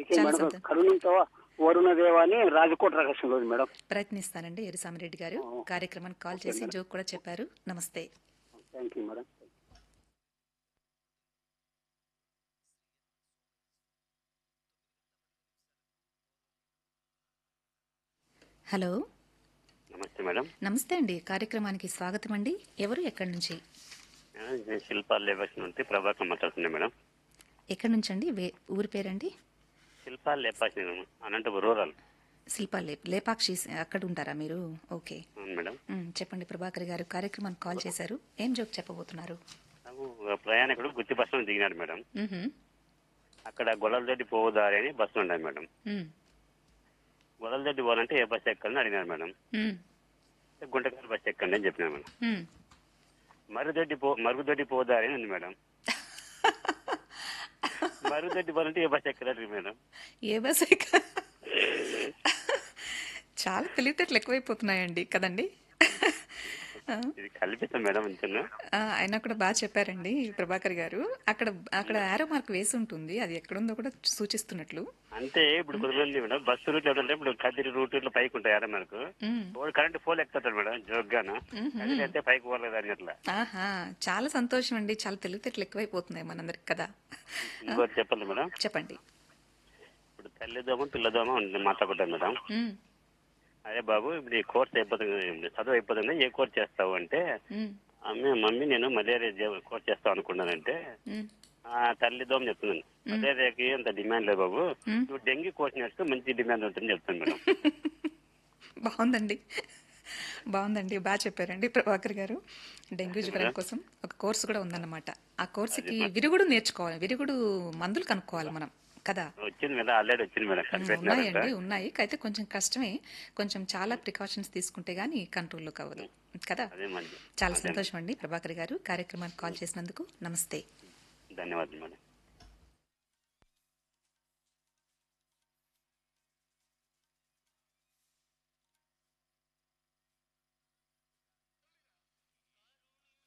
అయితే చాలా మేడం సంతోషం. కరుణంతో వరుణదేవ అని రాజకోట రహస్యంలో ఉంది మేడం ప్రయత్నిస్తానండి ఎరుసామిరెడ్డి గారు కార్యక్రమానికి కాల్ చేసి జోక్ కూడా చెప్పారు నమస్తే థ్యాంక్ యూ మేడం హలో నమస్తే మేడం నమస్తే అండి కార్యక్రమానికి స్వాగతం అండి ఎవరు ఎక్కడి నుంచి ఆ, నేను శిల్పా లేబర్స్ నుండి ప్రభాకర్ మాట్లాడుతున్నా మేడం ఎక్కడి నుంచి అండి వే ఊరి పేరండి శిల్పా లేపాస్ అనంతపురం రూరల్ శిల్పా లే లేపాక్షి అక్కడ ఉంటారా మీరు ఓకే అవును మేడం మ్, చెప్పండి ప్రభాకర్ గారు కార్యక్రమానికి కాల్ చేశారు ఏం జోక్ చెప్పబోతున్నారు నాకు ఒక ప్రయాణికుడు గుత్తి బస్సులో దిగినాడు మేడం మ్హూ. అక్కడ గొడవలదొడ్డి పోదారి అని బస్సు ఉండాలి మేడం మ్, గొడవలదొడ్డి పోవాలంటే ఏ బస్సు ఎక్కాలని అడిగినారు మేడం మ్, గుంటకల్ బస్సు ఎక్కండి అని చెప్పినా మేడం మ్. మరుగుదొడ్డి పో మరుగుదొడ్డి పోదారి అని ఉంది మేడం మరుగుదొడ్డి పోవాలంటే ఏ బస్సు ఎక్కాలి మేడం ఏ బస్ ఎక్క చాలా తెలివితేటలు ఎక్కువైపోతున్నాయండి కదండి ఆ, ఇది కల్పిస్తాం మేడం అంతేనా ఆ, అయినా కూడా బాగా చెప్పారండి ప్రభాకర్ గారు అక్కడ అక్కడ ఆరో మార్క్ వేసి ఉంటుంది అది ఎక్కడుందో కూడా సూచిస్తున్నట్లు అంటే ఇప్పుడు కుదరలేదు మేడం బస్సు రూట్ అంటే ఇప్పుడు కదిరి రూట్ ఇట్లా పైకి ఉంటాయి ఆడ మనకు మ్. వాడు కరెంట్ ఫోన్ ఎక్కుతాడు మేడం జోగ్గాను అది అయితే పైకి పోలేదు అని అట్లా ఆహా చాలా సంతోషం అండి చాలా తెలివితేటలు ఎక్కువైపోతున్నాయి మనందరికి కదా ఇంకోటి చెప్పాలి మేడం చెప్పండి ఇప్పుడు తల్లిదోమ పిల్లదోమ ఉంది మాట్లాడుకుంటాం మేడం మ్, అదే బాబు ఇప్పుడు ఈ కోర్స్ అయిపోతుంది చదువు అయిపోతుంది ఏ కోర్స్ చేస్తావు అంటే మ్, అమ్మే మమ్మీ నేను మలేరియా జే- కోర్స్ చేస్తావు అనుకున్నానంటే మ్. ఆ తల్లిదోమ చెప్తున్నాను మలేరియాకి అంత డిమాండ్ లేదు బాబు మ్. నువ్వు డెంగ్యూ కోర్స్ నేర్చుకో మంచి డిమాండ్ ఉంటుందని చెప్తాను మేడం బాగుందండి బాగుందండి బాగా చెప్పారండి ప్రభాకర్ గారు డెంగ్యూ జ్వరం కోసం ఒక కోర్సు కూడా ఉందన్నమాట ఆ కోర్సుకి విరుగుడు నేర్చుకోవాలి విరుగుడు మందులు కనుక్కోవాలి మనం కదా వచ్చింది మేడం ఆల్రెడీ వచ్చింది మేడం కనిపెట్టినారంట ఉన్నాయండి ఉన్నాయి అయితే కొంచెం కష్టమే కొంచెం చాలా ప్రికాషన్స్ తీసుకుంటే గానీ కంట్రోల్లోకి అవ్వదు కదా అదే మంచి చాలా సంతోషం అండి ప్రభాకర్ గారు కార్యక్రమానికి కాల్ చేసినందుకు నమస్తే ధన్యవాదాలు మేడం